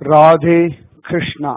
ராதே கிருஷ்ணா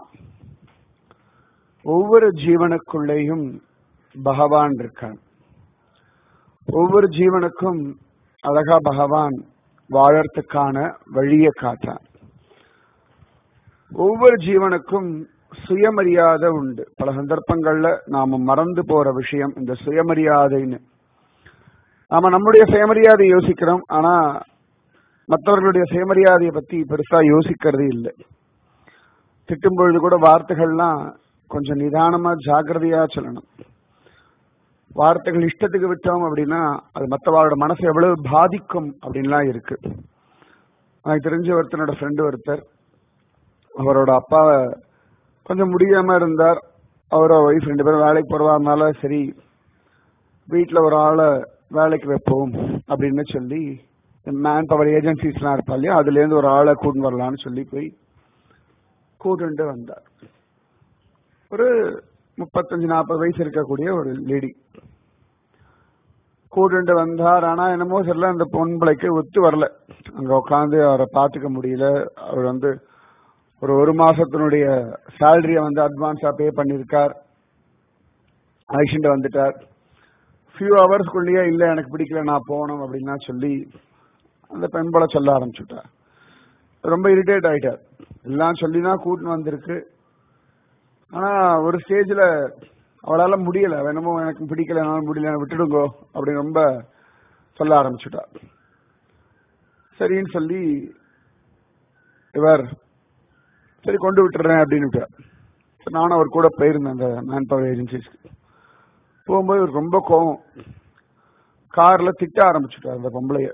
ஒவ்வொரு ஜீவனுக்குள்ளேயும் பகவான் இருக்கான் ஒவ்வொரு ஜீவனுக்கும் அழகா பகவான் வாழறதுக்கான வழியை காட்டான் ஒவ்வொரு ஜீவனுக்கும் சுயமரியாதை உண்டு பல சந்தர்ப்பங்கள்ல நாம மறந்து போற விஷயம் இந்த சுயமரியாதைன்னு நாம நம்முடைய சுயமரியாதை யோசிக்கிறோம் ஆனா மற்றவர்களுடைய சுயமரியாதையை பத்தி பெருசா யோசிக்கிறது இல்லை திட்டும் பொழுது கூட வார்த்தைகள்லாம் கொஞ்சம் நிதானமா ஜாக்கிரதையா சொல்லணும் வார்த்தைகள் இஷ்டத்துக்கு விட்டோம் அப்படின்னா அது மற்றவாரோட மனசை எவ்வளவு பாதிக்கும் அப்படின்லாம் இருக்கு எனக்கு தெரிஞ்ச ஒருத்தனோட ஃப்ரெண்டு ஒருத்தர் அவரோட அப்பாவை கொஞ்சம் முடியாம இருந்தார் அவரோட ஒய்ஃப் ரெண்டு பேரும் வேலைக்கு போறவாருனால சரி வீட்டில் ஒரு ஆளை வேலைக்கு வைப்போம் அப்படின்னு சொல்லி மேன் பவர் ஏஜென்சிஸ்லாம் இருப்பா இல்லையா அதுலேருந்து ஒரு ஆளை கூட்டு வரலான்னு சொல்லி போய் கூட்டுண்டு வந்தார் ஒரு முப்பத்தஞ்சு நாற்பது வயசு இருக்கக்கூடிய ஒரு லேடி கூட்டுண்டு வந்தார் ஆனா என்னமோ சரியில்ல அந்த பொன்பளைக்கு ஒத்து வரல அங்க உட்காந்து அவரை பார்த்துக்க முடியல அவர் வந்து ஒரு ஒரு மாசத்தினுடைய சேலரியை வந்து அட்வான்ஸா பே பண்ணியிருக்கார் அழைச்சிட்டு வந்துட்டார் ஃபியூ ஹவர்ஸ்க்குள்ளேயே இல்லை எனக்கு பிடிக்கல நான் போகணும் அப்படின்னா சொல்லி அந்த பெண்பளை சொல்ல ஆரம்பிச்சுட்டார் ரொம்ப இரிட்டேட் ஆயிட்டார் எல்லாம் சொல்லி தான் கூட்டின்னு வந்திருக்கு ஆனா ஒரு ஸ்டேஜ்ல அவளால முடியல வேணுமோ எனக்கு பிடிக்கல என்னால முடியல விட்டுடுங்கோ அப்படின்னு ரொம்ப சொல்ல ஆரம்பிச்சுட்டா சரின்னு சொல்லி இவர் சரி கொண்டு விட்டுறேன் அப்படின்னு நானும் அவர் கூட போயிருந்தேன் அந்த மேன் பவர் ஏஜென்சிஸ்க்கு போகும்போது இவருக்கு ரொம்ப கோவம் கார்ல திட்ட ஆரம்பிச்சுட்டார் அந்த பொம்பளைய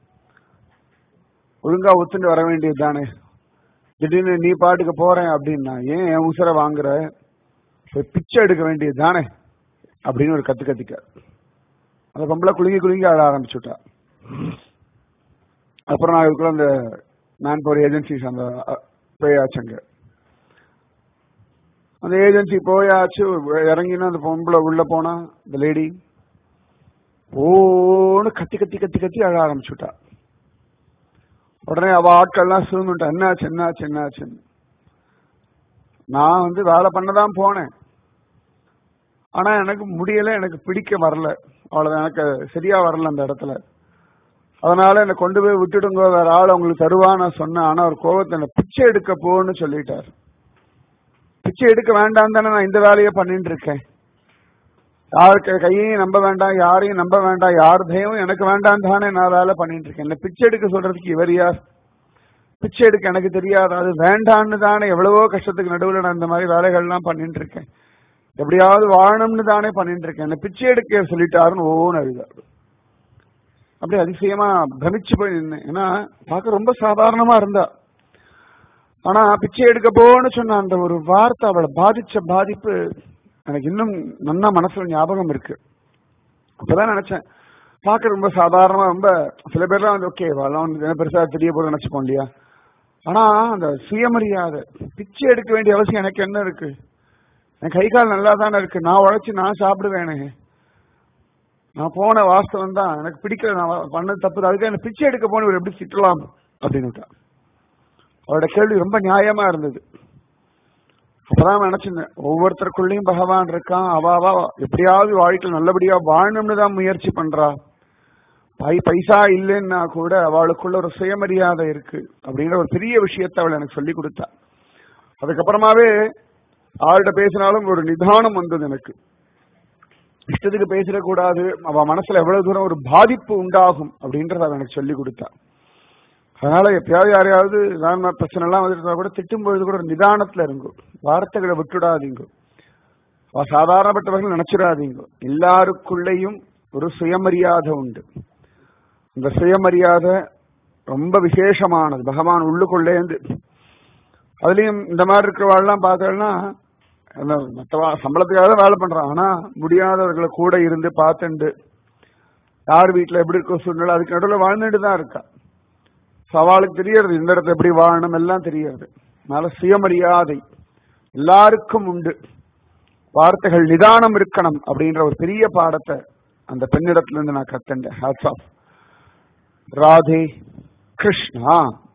ஒழுங்கா ஒத்துண்டு வர வேண்டியது தானே திடீர்னு நீ பாட்டுக்கு போறேன் அப்படின்னா ஏன் என் உசுரை வாங்குற பிச்சை எடுக்க வேண்டியது தானே அப்படின்னு ஒரு கத்து கத்திக்க அந்த பொம்பளை குலுங்கி குலுங்கி ஆட ஆரம்பிச்சுட்டா அப்புறம் நான் இதுக்குள்ள அந்த மேன் பவர் ஏஜென்சிஸ் அந்த போயாச்சுங்க அந்த ஏஜென்சி போயாச்சு இறங்கினா அந்த பொம்பளை உள்ள போனா இந்த லேடி ஓன்னு கத்தி கத்தி கத்தி கத்தி அழ ஆரம்பிச்சுட்டா உடனே அவ ஆட்கள்லாம் சூழ்ந்துட்டா என்னாச்சு என்னாச்சு என்னாச்சுன்னு நான் வந்து வேலை பண்ணதான் போனேன் ஆனா எனக்கு முடியல எனக்கு பிடிக்க வரல அவ்வளவு எனக்கு சரியா வரல அந்த இடத்துல அதனால என்னை கொண்டு போய் விட்டுடுங்க வேற ஆள் உங்களுக்கு தருவா நான் சொன்னேன் ஆனா ஒரு கோவத்தை என்ன பிச்சை எடுக்க போன்னு சொல்லிட்டார் பிச்சை எடுக்க வேண்டாம் தானே நான் இந்த வேலையை பண்ணிட்டு இருக்கேன் யாருக்கு கையையும் நம்ப வேண்டாம் யாரையும் நம்ப வேண்டாம் யார் தயவும் எனக்கு வேண்டாம் தானே நான் வேலை பண்ணிட்டு இருக்கேன் என்ன பிச்சை எடுக்க சொல்றதுக்கு இவர் யார் பிச்சை எடுக்க எனக்கு தெரியாது அது வேண்டான்னு தானே எவ்வளவோ கஷ்டத்துக்கு நடுவில் நான் இந்த மாதிரி வேலைகள்லாம் பண்ணிட்டு இருக்கேன் எப்படியாவது வாழணும்னு தானே பண்ணிட்டு இருக்கேன் என்ன பிச்சை எடுக்க சொல்லிட்டாருன்னு ஓன்னு அழுதாரு அப்படியே அதிசயமா பிரமிச்சு போய் நின்னேன் ஏன்னா பார்க்க ரொம்ப சாதாரணமா இருந்தா ஆனா பிச்சை எடுக்க போன்னு சொன்ன அந்த ஒரு வார்த்தை அவளை பாதிச்ச பாதிப்பு எனக்கு இன்னும் நன்னா மனசுல ஞாபகம் இருக்கு அப்பதான் நினைச்சேன் பார்க்க ரொம்ப சாதாரணமா ரொம்ப சில பேர்லாம் வந்து ஓகே வரலாம் வந்து பெருசா தெரிய போது நினைச்சுப்போம் இல்லையா ஆனா அந்த சுயமரியாதை பிச்சை எடுக்க வேண்டிய அவசியம் எனக்கு என்ன இருக்கு என் கை கால் நல்லா தானே இருக்கு நான் உழைச்சி நான் சாப்பிடுவேனே நான் போன வாஸ்தவம் தான் எனக்கு பிடிக்கல நான் பண்ணது தப்பு அதுக்கு என்ன பிச்சை எடுக்க போன எப்படி திட்டலாம் அப்படின்னு அவரோட கேள்வி ரொம்ப நியாயமா இருந்தது அப்பதான் நினைச்சிருந்தேன் ஒவ்வொருத்தருக்குள்ளயும் பகவான் இருக்கான் அவாவா எப்படியாவது வாழ்க்கையில் நல்லபடியா வாழணும்னு தான் முயற்சி பண்றா பை பைசா இல்லைன்னா கூட அவளுக்குள்ள ஒரு சுயமரியாதை இருக்கு அப்படிங்கிற ஒரு பெரிய விஷயத்த அவள் எனக்கு சொல்லி கொடுத்தா அதுக்கப்புறமாவே ஆள்கிட்ட பேசினாலும் ஒரு நிதானம் வந்தது எனக்கு இஷ்டத்துக்கு பேசிடக்கூடாது அவ மனசுல எவ்வளவு தூரம் ஒரு பாதிப்பு உண்டாகும் அப்படின்றத அவ எனக்கு சொல்லி கொடுத்தா அதனால எப்பயாவது யாரையாவது நான் பிரச்சனை எல்லாம் வந்துட்டு கூட திட்டும் பொழுது கூட ஒரு நிதானத்துல இருங்கோ வார்த்தைகளை விட்டுடாதீங்க சாதாரணப்பட்டவர்கள் நினைச்சிடாதீங்க எல்லாருக்குள்ளேயும் ஒரு சுயமரியாதை உண்டு அந்த சுயமரியாதை ரொம்ப விசேஷமானது பகவான் உள்ளுக்குள்ளேந்து அதுலயும் இந்த மாதிரி இருக்கிறவாள்லாம் பார்த்தோம்னா மற்ற சம்பளத்துக்காக வேலை பண்றான் ஆனா முடியாதவர்களை கூட இருந்து பார்த்துண்டு யார் வீட்டுல எப்படி இருக்க சூழ்நிலை அதுக்கு நடுவில் வாழ்ந்துட்டு தான் இருக்கா சவாலுக்கு தெரியறது இந்த இடத்துல எப்படி வாழணும் எல்லாம் தெரியாது அதனால சுயமரியாதை எல்லாருக்கும் உண்டு வார்த்தைகள் நிதானம் இருக்கணும் அப்படின்ற ஒரு பெரிய பாடத்தை அந்த பெண்ணிடத்துல இருந்து நான் கத்தண்டேன் ஹேட்ஸ் ஆஃப் ராதே கிருஷ்ணா